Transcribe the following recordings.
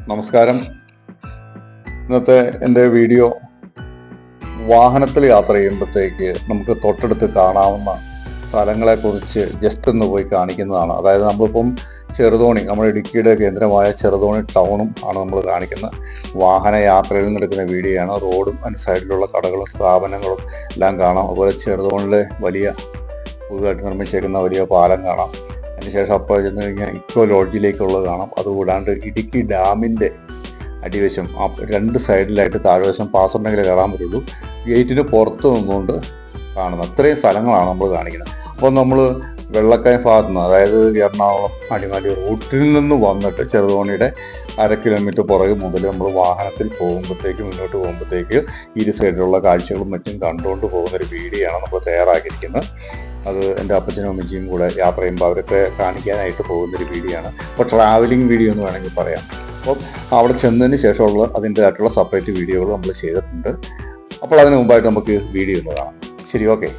നമസ്കാരം ഇന്നത്തെ എൻ്റെ വീഡിയോ വാഹനത്തിൽ യാത്ര ചെയ്യുമ്പോഴത്തേക്ക് നമുക്ക് തൊട്ടടുത്ത് കാണാവുന്ന സ്ഥലങ്ങളെക്കുറിച്ച് ജസ്റ്റ് ഒന്ന് പോയി കാണിക്കുന്നതാണ് അതായത് നമ്മളിപ്പം ചെറുതോണി നമ്മുടെ ഇടുക്കിയുടെ കേന്ദ്രമായ ചെറുതോണി ടൗണും ആണ് നമ്മൾ കാണിക്കുന്നത് വാഹന യാത്രയിൽ നിന്ന് എടുക്കുന്ന വീഡിയോ ആണ് റോഡും അതിന് സൈഡിലുള്ള കടകളും സ്ഥാപനങ്ങളും എല്ലാം കാണാം അതുപോലെ ചെറുതോണിലെ വലിയ പുതുതായിട്ട് നിർമ്മിച്ചേക്കുന്ന വലിയ പാലം കാണാം അതിനുശേഷം അപ്പോൾ ചെന്ന് കഴിഞ്ഞാൽ ഇക്കോ ലോഡ്ജിലേക്കുള്ളത് കാണാം അതുകൂടാണ്ട് ഇടുക്കി ഡാമിൻ്റെ അടിവശം ആ രണ്ട് സൈഡിലായിട്ട് താഴ്വശം പാസ് ഉണ്ടെങ്കിലേ കയറാൻ പറ്റുള്ളൂ ഗേറ്റിന് പുറത്ത് നിന്നുകൊണ്ട് കാണുന്നത് അത്രയും സ്ഥലങ്ങളാണ് നമ്മൾ കാണിക്കുന്നത് അപ്പോൾ നമ്മൾ വെള്ളക്കയ ഭാഗത്ത് നിന്ന് അതായത് എറണാകുളം അടിമാലി റൂട്ടിൽ നിന്ന് വന്നിട്ട് ചെറുതോണിയുടെ അര കിലോമീറ്റർ പുറകെ മുതൽ നമ്മൾ വാഹനത്തിൽ പോകുമ്പോഴത്തേക്ക് മുന്നോട്ട് പോകുമ്പോഴത്തേക്ക് ഇരു സൈഡിലുള്ള കാഴ്ചകളും മറ്റും കണ്ടുകൊണ്ട് പോകുന്ന ഒരു വീഡിയോ ആണ് നമ്മൾ തയ്യാറാക്കിയിരിക്കുന്നത് അത് എൻ്റെ അപ്പച്ചനും അമ്മച്ചിയും കൂടെ യാത്ര ചെയ്യുമ്പോൾ അവരൊക്കെ കാണിക്കാനായിട്ട് പോകുന്നൊരു വീഡിയോ ആണ് അപ്പോൾ ട്രാവലിംഗ് വീഡിയോ എന്ന് വേണമെങ്കിൽ പറയാം അപ്പോൾ അവിടെ ചെന്നതിന് ശേഷമുള്ള അതിൻ്റെതായിട്ടുള്ള സെപ്പറേറ്റ് വീഡിയോകൾ നമ്മൾ ചെയ്തിട്ടുണ്ട് അപ്പോൾ അതിന് മുമ്പായിട്ട് നമുക്ക് വീഡിയോ ഒന്ന് കാണാം ശരി ഓക്കെ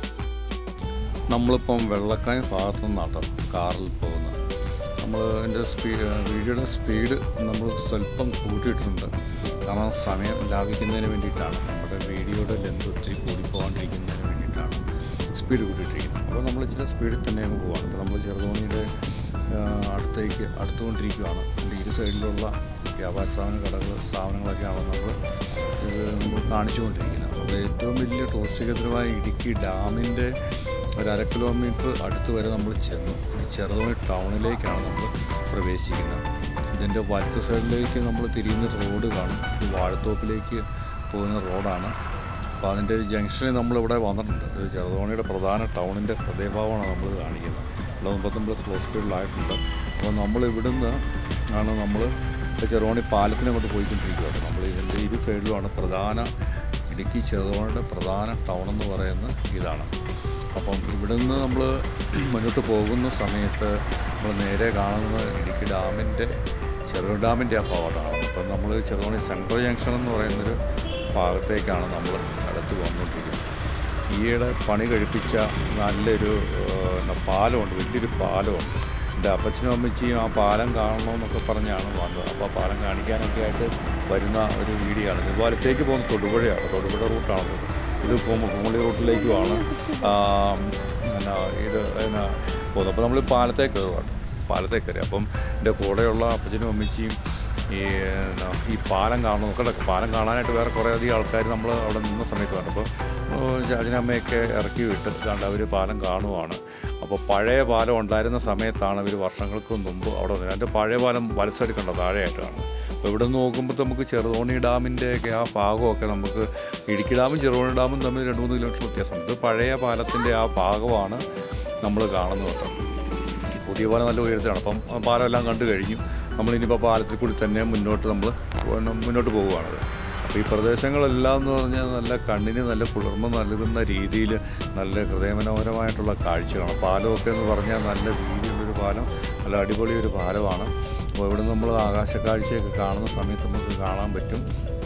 നമ്മളിപ്പം വെള്ളക്കായം ഭാഗത്തു നിന്നാട്ടോ കാറിൽ പോകുന്നത് നമ്മൾ എൻ്റെ സ്പീഡ് വീഡിയോയുടെ സ്പീഡ് നമ്മൾ സ്വല്പം കൂട്ടിയിട്ടുണ്ട് കാരണം സമയം ലാഭിക്കുന്നതിന് വേണ്ടിയിട്ടാണ് നമ്മുടെ വീഡിയോയുടെ ലെന്ത് ഒത്തിരി കൂടിപ്പോകാണ്ടിരിക്കുന്നതിന് വേണ്ടിയിട്ടാണ് സ്പീഡ് കൂട്ടിയിട്ടിരിക്കുന്നത് അപ്പോൾ നമ്മൾ ഇച്ചിരി സ്പീഡിൽ തന്നെ അങ്ങ് പോവാണ് ഇപ്പോൾ നമ്മൾ ചെറുതോണിയുടെ ആ, അടുത്തേക്ക് അടുത്തുകൊണ്ടിരിക്കുകയാണ് അതിൻ്റെ ഇരു സൈഡിലുള്ള വ്യാപാര സ്ഥാപന കടകൾ സ്ഥാപനങ്ങളൊക്കെയാണ് നമ്മൾ ഇത് നമ്മൾ കാണിച്ചുകൊണ്ടിരിക്കുന്നത് അപ്പോൾ ഏറ്റവും വലിയ ടൂറിസ്റ്റ് കേന്ദ്രമായ ഇടുക്കി ഡാമിൻ്റെ ഒരു അര കിലോമീറ്റർ അടുത്ത് വരെ നമ്മൾ ചെന്നു ഈ ചെറുതോണി ടൗണിലേക്കാണ് നമ്മൾ പ്രവേശിക്കുന്നത് ഇതിൻ്റെ വലത്ത് സൈഡിലേക്ക് നമ്മൾ തിരിയുന്ന റോഡ് കാണും ഇത് വാഴത്തോപ്പിലേക്ക് പോകുന്ന റോഡാണ് അപ്പോൾ അതിൻ്റെ ഒരു ജംഗ്ഷനിൽ നമ്മളിവിടെ വന്നിട്ടുണ്ട് ഇത് ചെറുതോണിയുടെ പ്രധാന ടൗണിൻ്റെ ഹൃദയഭാവമാണ് നമ്മൾ കാണിക്കുന്നത് ഇവിടെ മുപ്പത്തൊമ്പത് സ്ലോ സ്പീഡിലായിട്ടുണ്ട് അപ്പോൾ നമ്മൾ ഇവിടുന്ന് ആണ് നമ്മൾ ചെറുതോണി പാലത്തിനങ്ങോട്ട് പോയിക്കൊണ്ടിരിക്കുകയാണ് നമ്മൾ ഇതിൻ്റെ ഇരു സൈഡിലുമാണ് പ്രധാന ഇടുക്കി ചെറുതോണിയുടെ പ്രധാന ടൗൺ എന്ന് പറയുന്നത് ഇതാണ് അപ്പം ഇവിടുന്ന് നമ്മൾ മുന്നോട്ട് പോകുന്ന സമയത്ത് നമ്മൾ നേരെ കാണുന്ന ഇടുക്കി ഡാമിൻ്റെ ചെറുതോണി ഡാമിൻ്റെ ആ ഭാഗത്താണ് അപ്പം നമ്മൾ ചെറുതോണി സെൻട്രൽ ജംഗ്ഷൻ എന്ന് പറയുന്നൊരു ഭാഗത്തേക്കാണ് നമ്മൾ അടുത്ത് വന്നുകൊണ്ടിരിക്കുന്നത് ഈയിടെ പണി കഴിപ്പിച്ച നല്ലൊരു ഏഹ്, പാലമുണ്ട് വലിയൊരു പാലമുണ്ട് എൻ്റെ അപ്പച്ചനും അമ്മച്ചിയും ആ പാലം കാണണമെന്നൊക്കെ പറഞ്ഞാണ് വന്നത് അപ്പോൾ ആ പാലം കാണിക്കാനൊക്കെ ആയിട്ട് വരുന്ന ഒരു വീഡിയോ ആണ് ഇത് വലത്തേക്ക് പോകുന്ന തൊടുപുഴയാണ് തൊടുപുഴ റൂട്ടാണ് ഇത് പോകുമ്പോൾ കുമളി റൂട്ടിലേക്കുമാണ് ആ, എന്നാ ഇത് എന്നാ പോകുന്നത് അപ്പോൾ നമ്മൾ പാലത്തേക്ക് കയറുവാണ് പാലത്തേക്ക് കയറി അപ്പം എൻ്റെ കൂടെയുള്ള അപ്പച്ചനും അമ്മച്ചിയും ഈ എന്നാ, ഈ പാലം കാണണം നോക്കട്ടെ പാലം കാണാനായിട്ട് വേറെ കുറേ അധികം ആൾക്കാർ നമ്മൾ അവിടെ നിന്ന സമയത്ത് കണ്ടു അപ്പോൾ അച്ഛനമ്മയൊക്കെ ഇറക്കി വിട്ട് കണ്ട് അവർ പാലം കാണുവാണ് അപ്പോൾ പഴയ പാലം ഉണ്ടായിരുന്ന സമയത്താണ് ഇവർ വർഷങ്ങൾക്ക് മുമ്പ് അവിടെ വന്നത് അതിൻ്റെ പഴയ പാലം വലസൈഡ് കണ്ടോ താഴെയായിട്ടാണ് അപ്പോൾ ഇവിടെ നിന്ന് നോക്കുമ്പോൾ നമുക്ക് ചെറുതോണി ഡാമിൻ്റെയൊക്കെ ആ ഭാഗമൊക്കെ നമുക്ക് ഇടുക്കി ഡാമും ചെറുതോണി ഡാമും തമ്മിൽ രണ്ട് മൂന്ന് കിലോമീറ്റർ വ്യത്യാസം ഇത് പഴയ പാലത്തിൻ്റെ ആ ഭാഗമാണ് നമ്മൾ കാണുന്നത് കേട്ടോ പുതിയ പാലം നല്ല ഉയരത്തിലാണ് അപ്പം ആ പാലം എല്ലാം കണ്ടു കഴിഞ്ഞു നമ്മളിനിയിപ്പോൾ പാലത്തിൽ കൂടി തന്നെ മുന്നോട്ട് നമ്മൾ മുന്നോട്ട് പോവുകയാണത് അപ്പോൾ ഈ പ്രദേശങ്ങളെല്ലാം എന്ന് പറഞ്ഞാൽ നല്ല കണ്ണിന് നല്ല കുളിർമ നൽകുന്ന രീതിയിൽ നല്ല ഹൃദയമനോഹരമായിട്ടുള്ള കാഴ്ചകളാണ് പാലമൊക്കെ എന്ന് പറഞ്ഞാൽ നല്ല വീതിയുള്ളൊരു പാലം നല്ല അടിപൊളി ഒരു പാലമാണ് അപ്പോൾ ഇവിടെ നമ്മൾ ആകാശക്കാഴ്ചയൊക്കെ കാണുന്ന സമയത്ത് നമുക്ക് കാണാൻ പറ്റും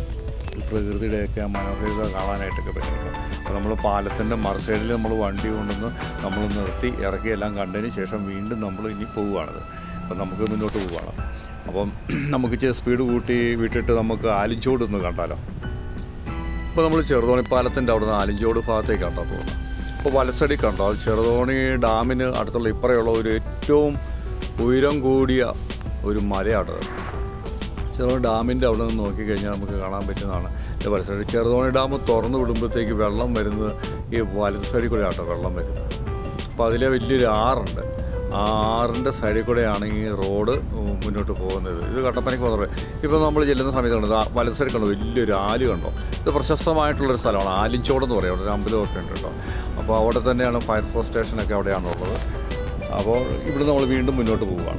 ഈ പ്രകൃതിയുടെയൊക്കെ ആ മനോഹാരിത കാണാനായിട്ടൊക്കെ പറ്റുന്നുണ്ട് അപ്പോൾ നമ്മൾ പാലത്തിൻ്റെ മറു സൈഡിൽ നമ്മൾ വണ്ടി കൊണ്ടുവന്ന് നമ്മൾ നിർത്തി ഇറക്കി എല്ലാം കണ്ടതിന് ശേഷം വീണ്ടും നമ്മൾ ഇനി പോവുകയാണത് അപ്പം നമുക്ക് മുന്നോട്ട് പോവുകയാണ് അപ്പം നമുക്ക് ഇച്ചിരി സ്പീഡ് കൂട്ടി വിട്ടിട്ട് നമുക്ക് ആലിച്ചോട് ഒന്ന് കണ്ടാലോ ഇപ്പോൾ നമ്മൾ ചെറുതോണി പാലത്തിൻ്റെ അവിടെ നിന്ന് ആലിഞ്ചോട് ഭാഗത്തേക്കാണ് പോകുന്നത് അപ്പോൾ വലസടി കണ്ടോ അത് ചെറുതോണി ഡാമിന് അടുത്തുള്ള ഇപ്പറയുള്ള ഒരു ഏറ്റവും ഉയരം കൂടിയ ഒരു മലയാണ് അത്. ചെറുതോണി ഡാമിൻ്റെ അവിടെ നിന്ന് നോക്കിക്കഴിഞ്ഞാൽ നമുക്ക് കാണാൻ പറ്റുന്നതാണ് ഇത് വലസടി ചെറുതോണി ഡാം തുറന്നു വിടുമ്പോഴത്തേക്ക് വെള്ളം വരുന്നത് ഈ വലത് സൈഡിൽ കൂടെ ആട്ടോ വെള്ളം വരുന്നത് അപ്പോൾ അതിലെ വലിയൊരു ആറുണ്ട് ആ ആറിൻ്റെ സൈഡിൽ കൂടെയാണ് ഈ റോഡ് മുന്നോട്ട് പോകുന്നത് ഇത് കട്ടപ്പനയ്ക്ക് പോകുന്നത് ഇപ്പോൾ നമ്മൾ ചെല്ലുന്ന സമയത്ത് കണ്ടത് വലത് സൈഡിൽ കണ്ടോ വലിയൊരു ആല് കണ്ടോ ഇത് പ്രശസ്തമായിട്ടുള്ളൊരു സ്ഥലമാണ് ആലിച്ചോടെന്ന് പറയും അവിടെ ഒരു അമ്പലമൊക്കെ ഉണ്ട് കേട്ടോ അപ്പോൾ അവിടെ തന്നെയാണ് ഫയർഫോഴ്സ് സ്റ്റേഷനൊക്കെ അവിടെയാണ് ഉള്ളത് അപ്പോൾ ഇവിടെ നമ്മൾ വീണ്ടും മുന്നോട്ട് പോവുകയാണ്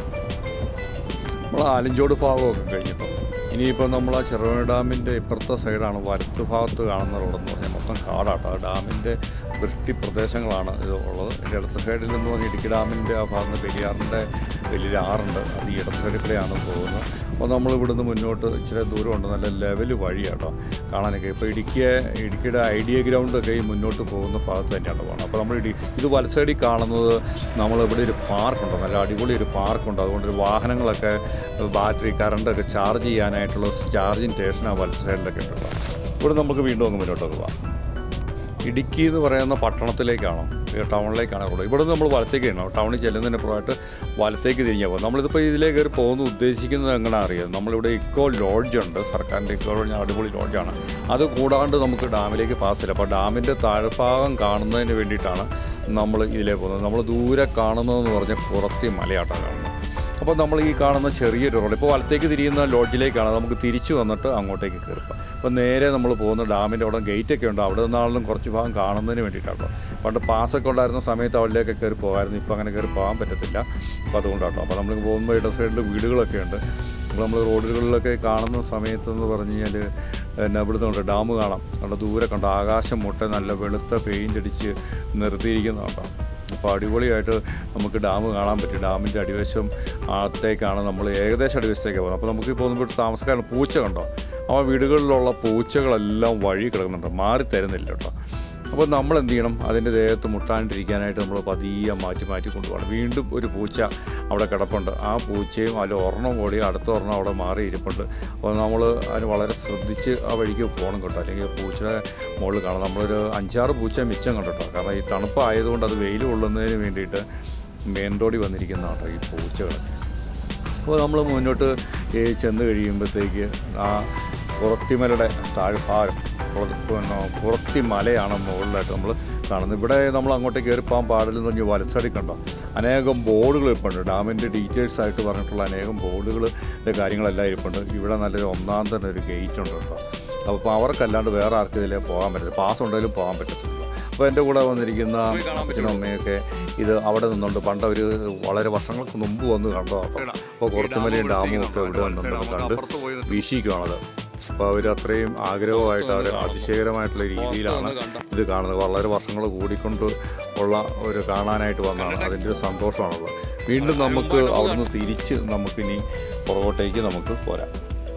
നമ്മൾ ആലിഞ്ചോട് ഭാഗമൊക്കെ കഴിഞ്ഞിട്ടോ ഇനിയിപ്പോൾ നമ്മൾ ആ ചെറുവണ ഡാമിൻ്റെ ഇപ്പുറത്തെ സൈഡാണ് വലത്ത് ഭാഗത്ത് കാണുന്ന റോഡെന്ന് പറഞ്ഞാൽ മൊത്തം കാടാട്ടോ ആ ഡാമിൻ്റെ വൃഷ്ടി പ്രദേശങ്ങളാണ് ഇത് ഉള്ളത് ഇതിൻ്റെ ഇടത്ത് സൈഡിൽ നിന്ന് പറഞ്ഞാൽ ഇടുക്കി ഡാമിൻ്റെ ആ ഭാഗത്ത് പെരിയാറിൻ്റെ വലിയൊരു ആറുണ്ട് അത് ഈ ഇടത്ത് സൈഡിൽ കൂടെയാണ് പോകുന്നത് അപ്പോൾ നമ്മൾ ഇവിടുന്ന് മുന്നോട്ട് ഇച്ചിരി ദൂരമുണ്ട് നല്ല ലെവൽ വഴിയാട്ടോ കാണാനൊക്കെ ഇപ്പോൾ ഇടുക്കിയെ ഇടുക്കിയുടെ ഐഡിയ ഗ്രൗണ്ടൊക്കെ ഈ മുന്നോട്ട് പോകുന്ന ഭാഗത്ത് തന്നെയാണ് പോകുന്നത് അപ്പോൾ നമ്മൾ ഇടി ഇത് വല സൈഡിൽ കാണുന്നത് നമ്മളിവിടെ ഒരു പാർക്കുണ്ട് നല്ല അടിപൊളി ഒരു പാർക്കുണ്ട് അതുകൊണ്ട് ഒരു വാഹനങ്ങളൊക്കെ ബാറ്ററി കറണ്ടൊക്കെ ചാർജ് ചെയ്യാനായിട്ടുള്ള ചാർജിങ് സ്റ്റേഷനാണ് വല സൈഡിലൊക്കെ ഉള്ളത് ഇവിടെ നമുക്ക് വീണ്ടും അങ്ങ് മുന്നോട്ടൊക്കെ പോകാം ഇടുക്കി എന്ന് പറയുന്ന പട്ടണത്തിലേക്കാണോ ഈ ടൗണിലേക്കാണ് ഉള്ളത് ഇവിടെ നമ്മൾ വലത്തേക്ക് ചെയ്യണം ടൗണിൽ ചെല്ലുന്നതിന് പുറമായിട്ട് വലത്തേക്ക് തിരിഞ്ഞാൽ പോകും നമ്മളിതിപ്പോൾ ഇതിലേക്ക് കയറി പോകുന്നത് ഉദ്ദേശിക്കുന്നത് എങ്ങനെ അറിയാം നമ്മളിവിടെ ഇക്കോ ലോഡ്ജ് ഉണ്ട് സർക്കാരിൻ്റെ ഇക്കോ ലോഡ്ജ് അടിപൊളി ലോഡ്ജാണ് അത് കൂടാണ്ട് നമുക്ക് ഡാമിലേക്ക് പാസ്സില്ല അപ്പോൾ ഡാമിൻ്റെ താഴ്ഭാഗം കാണുന്നതിന് വേണ്ടിയിട്ടാണ് നമ്മൾ ഇതിലേക്ക് പോകുന്നത് നമ്മൾ ദൂരെ കാണുന്നതെന്ന് പറഞ്ഞാൽ പുറത്തി മലയാട്ടം കാണുന്നത് അപ്പോൾ നമ്മൾ ഈ കാണുന്ന ചെറിയൊരു റോഡ് ഇപ്പോൾ വലത്തേക്ക് തിരിയുന്ന ലോഡ്ജിലേക്കാണ് നമുക്ക് തിരിച്ചു വന്നിട്ട് അങ്ങോട്ടേക്ക് കയറുക അപ്പോൾ നേരെ നമ്മൾ പോകുന്ന ഡാമിൻ്റെ അവിടെ ഗേറ്റൊക്കെ ഉണ്ട് അവിടെ നിന്നാണെങ്കിലും കുറച്ച് ഭാഗം കാണുന്നതിന് വേണ്ടിയിട്ടാണ് പണ്ട് പാസ്സൊക്കെ ഉണ്ടായിരുന്ന സമയത്ത് അവിടേക്ക് കയറി പോകാമായിരുന്നു ഇപ്പോൾ അങ്ങനെ കയറി പോകാൻ പറ്റത്തില്ല അപ്പോൾ അതുകൊണ്ടാട്ടോ അപ്പോൾ നമ്മൾ പോകുമ്പോൾ ഇട സൈഡിൽ വീടുകളൊക്കെ ഉണ്ട് അപ്പോൾ നമ്മൾ റോഡുകളിലൊക്കെ കാണുന്ന സമയത്തെന്ന് പറഞ്ഞു കഴിഞ്ഞാൽ പിന്നെ ഇവിടുന്ന് കൊണ്ട് ഡാം കാണാം അവിടെ ദൂരെ കണ്ടോ ആകാശം മുട്ട നല്ല വെളുത്ത പെയിൻ്റ് അടിച്ച് നിർത്തിയിരിക്കുന്നതുണ്ടോ അപ്പോൾ അടിപൊളിയായിട്ട് നമുക്ക് ഡാം കാണാൻ പറ്റും ഡാമിൻ്റെ അടിവശം അകത്തേക്കാണ് നമ്മൾ ഏകദേശം അടിവശത്തേക്ക് പോകുന്നത് അപ്പോൾ നമുക്ക് ഇപ്പോൾ ഇവിടെ താമസക്കാരുടെ പൂച്ച കണ്ടോ ആ വീടുകളിലുള്ള പൂച്ചകളെല്ലാം വഴി കിടക്കുന്നുണ്ട് മാറി തരുന്നില്ല കേട്ടോ അപ്പോൾ നമ്മൾ എന്ത് ചെയ്യണം അതിൻ്റെ ദേഹത്ത് മുട്ടാണ്ടിരിക്കാനായിട്ട് നമ്മൾ പതിയെ മാറ്റി മാറ്റി കൊണ്ടുപോകണം വീണ്ടും ഒരു പൂച്ച അവിടെ കിടപ്പുണ്ട് ആ പൂച്ചയും അതിൽ ഒരെണ്ണം ഓടി അടുത്ത ഒരെണ്ണം അവിടെ മാറി ഇരിപ്പുണ്ട് അപ്പോൾ നമ്മൾ അതിന് വളരെ ശ്രദ്ധിച്ച് ആ വഴിക്ക് പോകണം കേട്ടോ അല്ലെങ്കിൽ പൂച്ചയുടെ മുകളിൽ കാണാം നമ്മളൊരു അഞ്ചാറ് പൂച്ച മിച്ചം കണ്ടോ കാരണം ഈ തണുപ്പായതുകൊണ്ട് അത് വെയിൽ കൊള്ളുന്നതിന് വേണ്ടിയിട്ട് മെയിൻ റോഡിൽ വന്നിരിക്കുന്നതാണ് കേട്ടോ ഈ പൂച്ചകൾ അപ്പോൾ നമ്മൾ മുന്നോട്ട് ഈ ചെന്ന് കഴിയുമ്പോഴത്തേക്ക് ആ പുറത്തിമലയുടെ താഴ്ഭാഗം പുറ- പിന്നെ പുറത്തി മലയാണ് മുകളിലായിട്ട് നമ്മൾ കാണുന്നത് ഇവിടെ നമ്മൾ അങ്ങോട്ടേക്ക് കയറി പോകാൻ പാടില്ലെന്ന് പറഞ്ഞ് വലച്ചടി കണ്ടോ അനേകം ബോർഡുകൾ ഇരിപ്പുണ്ട് ഡാമിൻ്റെ ഡീറ്റെയിൽസ് ആയിട്ട് പറഞ്ഞിട്ടുള്ള അനേകം ബോർഡുകൾ കാര്യങ്ങളെല്ലാം ഇരിപ്പുണ്ട് ഇവിടെ നല്ലൊരു ഒന്നാം തന്നെ ഒരു ഗേറ്റ് ഉണ്ട് കേട്ടോ അപ്പോൾ അവർക്കല്ലാണ്ട് വേറെ ആർക്കും ഇതിലേ പോകാൻ പറ്റില്ല പാസ് ഉണ്ടെങ്കിലും പോകാൻ പറ്റത്തില്ല അപ്പോൾ എൻ്റെ കൂടെ വന്നിരിക്കുന്ന അപ്പച്ചനും അമ്മയൊക്കെ ഇത് അവിടെ നിന്നുകൊണ്ട് പണ്ട് അവർ വളരെ വർഷങ്ങൾക്ക് മുമ്പ് വന്ന് കണ്ടോ അപ്പോൾ കുറത്തുമലയും ഡാമും ഒക്കെ ഇവിടെ നിന്നുകൊണ്ട് കണ്ട് വീക്ഷിക്കുവാണത് അപ്പോൾ അവർ അത്രയും ആഗ്രഹമായിട്ട് അവർ അതിശയകരമായിട്ടുള്ള രീതിയിലാണ് ഇത് കാണുന്നത് വളരെ വർഷങ്ങൾ കൂടിക്കൊണ്ട് ഉള്ള ഒരു കാണാനായിട്ട് വന്നതാണ് അതിൻ്റെ ഒരു സന്തോഷമാണുള്ളത് വീണ്ടും നമുക്ക് അവിടുന്ന് തിരിച്ച് നമുക്കിനി പുറകോട്ടേക്ക് നമുക്ക് പോരാം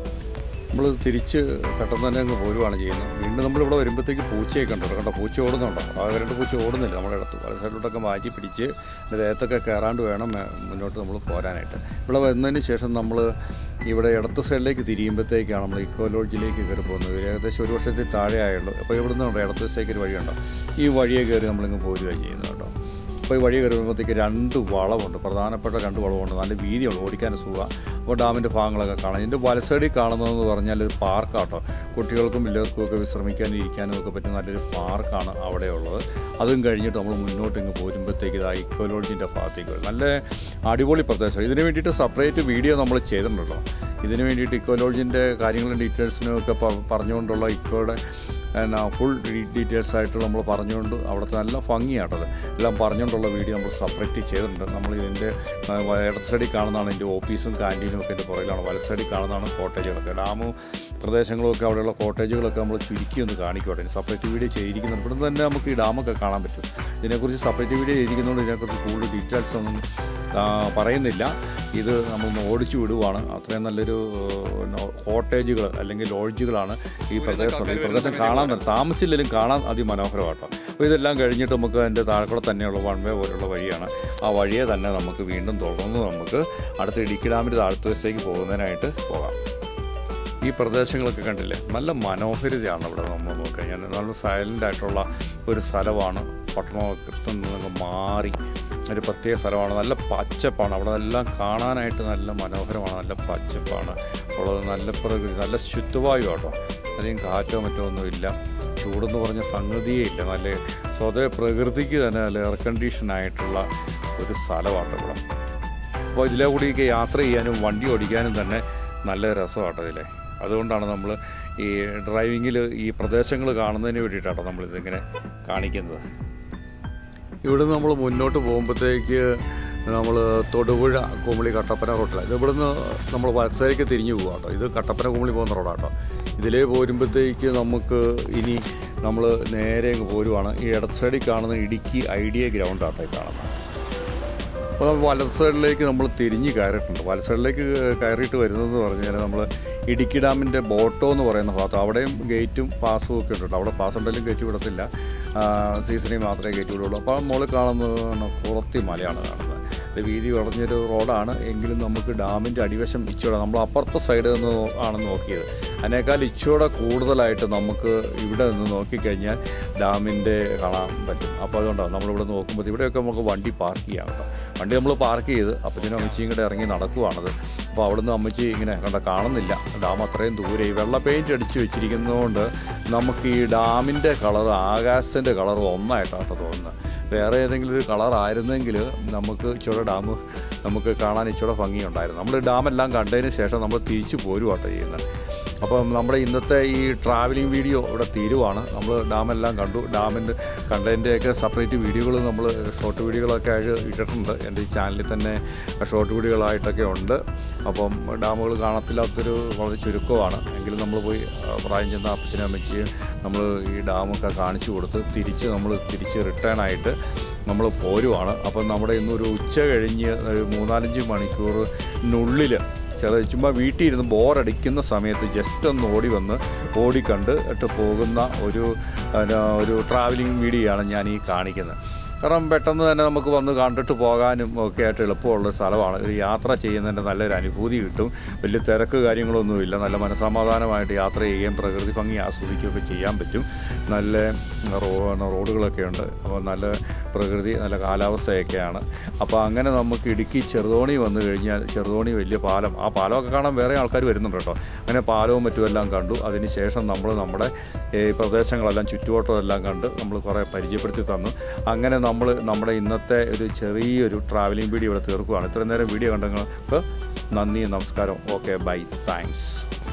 നമ്മൾ തിരിച്ച് പെട്ടെന്ന് തന്നെ അങ്ങ് പോരുവാണ് ചെയ്യുന്നത് വീണ്ടും നമ്മളിവിടെ വരുമ്പോഴത്തേക്ക് പൂച്ചയൊക്കെ ഉണ്ട് കണ്ടോ പൂച്ച ഓടുന്നുണ്ടോ ആ രണ്ട് പൂച്ച ഓടുന്നില്ല നമ്മുടെ അടുത്ത് പല സൈഡിലോട്ടൊക്കെ മാറ്റി പിടിച്ച് അതിൻ്റെ ദേഹത്തൊക്കെ കയറാണ്ട് വേണം മേ- മുന്നോട്ട് നമ്മൾ പോരാനായിട്ട് ഇവിടെ വന്നതിന് ശേഷം നമ്മൾ ഇവിടെ ഇടത്ത് സൈഡിലേക്ക് തിരിയുമ്പോഴത്തേക്കാണ് നമ്മൾ ഇക്കോ ലോഡ്ജിലേക്ക് കയറി പോകുന്നത് ഏകദേശം ഒരു വർഷത്തിൽ താഴെ ആയുള്ളൂ അപ്പോൾ ഇവിടെ നിന്നുണ്ട് ഇടത്ത് വശത്തേക്ക് ഒരു വഴിയുണ്ടോ ഈ വഴിയെ കയറി നമ്മളിങ്ങ് പോരുകയാണ് ചെയ്യുന്നത് കേട്ടോ അപ്പോൾ ഈ വഴി കയറി വരുമ്പോഴത്തേക്ക് രണ്ട് വളവുണ്ട് പ്രധാനപ്പെട്ട രണ്ട് വളവുണ്ട് നല്ല വീതിയുണ്ട് ഓടിക്കാൻ സുഖമാണ് അപ്പോൾ ഡാമിൻ്റെ ഭാഗങ്ങളൊക്കെ കാണാം ഇതിൻ്റെ വലസൈഡിൽ കാണുന്നതെന്ന് പറഞ്ഞാൽ ഒരു പാർക്കാട്ടോ കുട്ടികൾക്കും വലിയവർക്കും ഒക്കെ വിശ്രമിക്കാനും ഇരിക്കാനും ഒക്കെ പറ്റുന്ന നല്ലൊരു പാർക്കാണ് അവിടെ ഉള്ളത് അതും കഴിഞ്ഞിട്ട് നമ്മൾ മുന്നോട്ട് ഇങ്ങ് പോരുമ്പോഴത്തേക്ക് ഇതാ ഇക്കോലോജിൻ്റെ ഭാഗത്തേക്ക് വരും നല്ല അടിപൊളി പ്രദേശം ഇതിന് വേണ്ടിയിട്ട് സെപ്പറേറ്റ് വീഡിയോ നമ്മൾ ചെയ്തിട്ടുണ്ടല്ലോ ഇതിന് വേണ്ടിയിട്ട് ഇക്കോലോജിൻ്റെ കാര്യങ്ങളും ഡീറ്റെയിൽസിനും ഒക്കെ പ- പറഞ്ഞുകൊണ്ടുള്ള ഇക്കോയുടെ എന്നാ ഫുൾ ഡീറ്റെയിൽസ് ആയിട്ട് നമ്മൾ പറഞ്ഞുകൊണ്ട് അവിടുത്തെ നല്ല ഭംഗിയാട്ടത് എല്ലാം പറഞ്ഞുകൊണ്ടുള്ള വീഡിയോ നമ്മൾ സെപ്പറേറ്റ് ചെയ്തിട്ടുണ്ട് നമ്മൾ ഇതിൻ്റെ ഇടത് സൈഡിൽ കാണുന്നതാണ് എൻ്റെ ഓഫീസും ക്യാൻറ്റീനും ഒക്കെ എൻ്റെ പുറകിലാണ് വലത് സൈഡിൽ കാണുന്നതാണ് കോട്ടേജുകളൊക്കെ ഡാമും പ്രദേശങ്ങളൊക്കെ അവിടെയുള്ള കോട്ടേജുകളൊക്കെ നമ്മൾ ചുരുക്കി ഒന്ന് കാണിക്കട്ടെ സെപ്പറേറ്റ് വീഡിയോ ചെയ്തിരിക്കുന്നുണ്ട് ഇവിടെ തന്നെ നമുക്ക് ഈ ഡാമൊക്കെ കാണാൻ പറ്റും ഇതിനെക്കുറിച്ച് സെപ്പറേറ്റ് വീഡിയോ ചെയ്തിരിക്കുന്നതുകൊണ്ട് ഇതിനെക്കുറിച്ച് കൂടുതൽ ഡീറ്റെയിൽസ് ഒന്നും ആ, പറയുന്നില്ല ഇത് നമ്മളൊന്ന് ഓടിച്ചു വിടുവാണ് അത്രയും നല്ലൊരു കോട്ടേജുകൾ അല്ലെങ്കിൽ ലോഡ്ജുകളാണ് ഈ പ്രദേശം ഈ പ്രദേശം കാണാൻ തന്നെ താമസിച്ചില്ലെങ്കിലും കാണാൻ അതിമനോഹരമാട്ടോ അപ്പോൾ ഇതെല്ലാം കഴിഞ്ഞിട്ട് നമുക്ക് അതിൻ്റെ താഴെക്കൂടെ തന്നെയുള്ള വൺ വേ പോലുള്ള വഴിയാണ് ആ വഴിയെ തന്നെ നമുക്ക് വീണ്ടും തുടർന്ന് നമുക്ക് അടുത്ത ഇടുക്കി ഡാമിൻ്റെ താഴത്തെ വശത്തേക്ക് പോകുന്നതിനായിട്ട് പോകാം ഈ പ്രദേശങ്ങളൊക്കെ കണ്ടില്ലേ നല്ല മനോഹരിതയാണ് ഇവിടെ നമ്മൾ നോക്കിക്കഴിഞ്ഞാൽ നല്ല സൈലൻ്റ് ആയിട്ടുള്ള ഒരു സ്ഥലമാണ് പട്ടണത്തിൽ നിന്നൊക്കെ മാറി ഒരു പ്രത്യേക സ്ഥലമാണ് നല്ല പച്ചപ്പാണ് അവിടെ എല്ലാം കാണാനായിട്ട് നല്ല മനോഹരമാണ് നല്ല പച്ചപ്പാണ് ഉള്ളത് നല്ല പ്രകൃതി നല്ല ശുദ്ധവായു കേട്ടോ അധികം കാറ്റോ മറ്റോ ഒന്നുമില്ല ചൂടെന്ന് പറഞ്ഞ സംഗതിയേ ഇല്ല നല്ല സ്വതവേ പ്രകൃതിക്ക് തന്നെ നല്ല എയർ കണ്ടീഷൻ ആയിട്ടുള്ള ഒരു സ്ഥലമാണ് ഇവിടെ അപ്പോൾ ഇതിലെ കൂടിയൊക്കെ യാത്ര ചെയ്യാനും വണ്ടി ഓടിക്കാനും തന്നെ നല്ല രസമാട്ടോ ഇതിലെ അതുകൊണ്ടാണ് നമ്മൾ ഈ ഡ്രൈവിങ്ങിൽ ഈ പ്രദേശങ്ങൾ കാണുന്നതിന് വേണ്ടിയിട്ടാണ് നമ്മളിതിങ്ങനെ കാണിക്കുന്നത് ഇവിടുന്ന് നമ്മൾ മുന്നോട്ട് പോകുമ്പോഴത്തേക്ക് നമ്മൾ തൊടുപുഴ കുമളി കട്ടപ്പന റോട്ടിലാണ് ഇത് ഇവിടുന്ന് നമ്മൾ വലത്തേക്ക് തിരിഞ്ഞു പോകുക കേട്ടോ ഇത് കട്ടപ്പന കുമളി പോകുന്ന റോഡാട്ടോ ഇതിലേ പോരുമ്പോഴത്തേക്ക് നമുക്ക് ഇനി നമ്മൾ നേരെ അങ്ങ് പോരുവാണ് ഈ ഇടത് സൈഡിൽ കാണുന്ന ഇടുക്കി ഐഡിയ ഗ്രൗണ്ടാട്ടോ ഈ കാണുന്നത് അപ്പോൾ നമ്മൾ വലത് സൈഡിലേക്ക് നമ്മൾ തിരിഞ്ഞ് കയറിയിട്ടുണ്ട് വലത് സൈഡിലേക്ക് കയറിയിട്ട് വരുന്നതെന്ന് പറഞ്ഞു കഴിഞ്ഞാൽ നമ്മൾ ഇടുക്കി ഡാമിൻ്റെ ബോട്ടോ എന്ന് പറയുന്ന ഭാഗത്ത് അവിടെയും ഗേറ്റും പാസും ഒക്കെ ഉണ്ട് അവിടെ പാസ് ഉണ്ടെങ്കിലും ഗേറ്റ് വിടത്തില്ല സീസണിൽ മാത്രമേ ഗേറ്റ് വിടുള്ളൂ അപ്പോൾ മുകളിൽ കാണുന്നത് കുറത്തി മലയാണ് കാണുന്നത് ഇത് വീതി കുറഞ്ഞൊരു റോഡാണ് എങ്കിലും നമുക്ക് ഡാമിൻ്റെ അടിവശം ഇച്ചൂടെ നമ്മൾ അപ്പുറത്തെ സൈഡിൽ നിന്ന് ആണ് നോക്കിയത് അതിനേക്കാൾ ഇച്ചൂടെ കൂടുതലായിട്ട് നമുക്ക് ഇവിടെ നിന്ന് നോക്കിക്കഴിഞ്ഞാൽ ഡാമിൻ്റെ കാണാൻ പറ്റും അപ്പോൾ അതുകൊണ്ടാണ് നമ്മളിവിടെ നോക്കുമ്പോൾ ഇവിടെയൊക്കെ നമുക്ക് വണ്ടി പാർക്ക് ചെയ്യാം കേട്ടോ വണ്ടി നമ്മൾ പാർക്ക് ചെയ്ത് അപ്പച്ചനും അമ്മച്ചിയും കൂടെ ഇറങ്ങി നടക്കുവാണത് അപ്പോൾ അവിടുന്ന് അമ്മച്ചി ഇങ്ങനെ കണ്ട കാണുന്നില്ല ഡാം അത്രയും ദൂരെ ഈ വെള്ള പെയിൻറ്റ് അടിച്ച് വെച്ചിരിക്കുന്നതുകൊണ്ട് നമുക്ക് ഈ ഡാമിൻ്റെ കളർ ആകാശത്തിൻ്റെ കളർ ഒന്നായിട്ടാണ് തോന്നുന്നത് വേറെ ഏതെങ്കിലും ഒരു കളർ ആയിരുന്നെങ്കിൽ നമുക്ക് ഇച്ചിരി ഡാം നമുക്ക് കാണാൻ ഇച്ചിരി ഭംഗിയുണ്ടായിരുന്നു നമ്മൾ ഡാമെല്ലാം കണ്ടതിന് ശേഷം നമ്മൾ തിരിച്ചു പോരുവാട്ടോ ചെയ്യുന്നത് അപ്പം നമ്മുടെ ഇന്നത്തെ ഈ ട്രാവലിംഗ് വീഡിയോ ഇവിടെ തീരുവാണ് നമ്മൾ ഡാമെല്ലാം കണ്ടു ഡാമിൻ്റെ കണ്ടതിൻ്റെയൊക്കെ സെപ്പറേറ്റ് വീഡിയോകൾ നമ്മൾ ഷോർട്ട് വീഡിയോകളൊക്കെ ആയിട്ട് ഇട്ടിട്ടുണ്ട് എൻ്റെ ഈ ചാനലിൽ തന്നെ ഷോർട്ട് വീഡിയോകളായിട്ടൊക്കെ ഉണ്ട് അപ്പം ഡാമുകൾ കാണത്തില്ലാത്തൊരു വളരെ ചുരുക്കമാണ് എങ്കിലും നമ്മൾ പോയി ആ, പ്രായം ചെന്ന അപ്പച്ചനും അമ്മയ്ക്ക് നമ്മൾ ഈ ഡാമൊക്കെ കാണിച്ചു കൊടുത്ത് തിരിച്ച് നമ്മൾ തിരിച്ച് റിട്ടേൺ ആയിട്ട് നമ്മൾ പോരുവാണ് അപ്പം നമ്മുടെ ഇന്നൊരു ഉച്ച കഴിഞ്ഞ് ഒരു മൂന്നാലഞ്ച് മണിക്കൂറിനുള്ളിൽ ചെറിയ ചുമ്മാ വീട്ടിൽ ഇരുന്ന് ബോറടിക്കുന്ന സമയത്ത് ജസ്റ്റ് ഒന്ന് ഓടി വന്ന് ഓടിക്കണ്ട് ഇട്ട് പോകുന്ന ഒരു പിന്നെ, ഒരു ട്രാവലിംഗ് വീഡിയോ ആണ് ഞാൻ ഈ കാണിക്കുന്നത് കാരണം പെട്ടെന്ന് തന്നെ നമുക്ക് വന്ന് കണ്ടിട്ട് പോകാനും ഒക്കെ ആയിട്ട് എളുപ്പമുള്ള സ്ഥലമാണ് ഒരു യാത്ര ചെയ്യുന്നതിൻ്റെ നല്ലൊരു അനുഭൂതി കിട്ടും വലിയ തിരക്ക് കാര്യങ്ങളൊന്നുമില്ല നല്ല മനസമാധാനമായിട്ട് യാത്ര ചെയ്യുകയും പ്രകൃതി ഭംഗി ആസ്വദിക്കുകയൊക്കെ ചെയ്യാൻ പറ്റും നല്ല റോ റോഡുകളൊക്കെ ഉണ്ട് അപ്പോൾ നല്ല പ്രകൃതി നല്ല കാലാവസ്ഥയൊക്കെയാണ് അപ്പോൾ അങ്ങനെ നമുക്ക് ഇടുക്കി ചെറുതോണി വന്നു കഴിഞ്ഞാൽ ചെറുതോണി വലിയ പാലം ആ പാലമൊക്കെ കാണാൻ വേറെ ആൾക്കാർ വരുന്നുണ്ട് കേട്ടോ അങ്ങനെ പാലവും മറ്റുമെല്ലാം കണ്ടു അതിന് ശേഷം നമ്മൾ നമ്മുടെ ഈ പ്രദേശങ്ങളെല്ലാം ചുറ്റുവട്ടം എല്ലാം കണ്ട് നമ്മൾ കുറേ പരിചയപ്പെടുത്തി തന്നു അങ്ങനെ നമ്മൾ നമ്മുടെ ഇന്നത്തെ ഒരു ചെറിയൊരു ട്രാവലിംഗ് വീഡിയോ ഇവിടെ തീർക്കുകയാണ് ഇത്രയും നേരം വീഡിയോ കണ്ടങ്ങൾക്ക് നന്ദി നമസ്കാരം ഓക്കെ ബൈ താങ്ക്സ്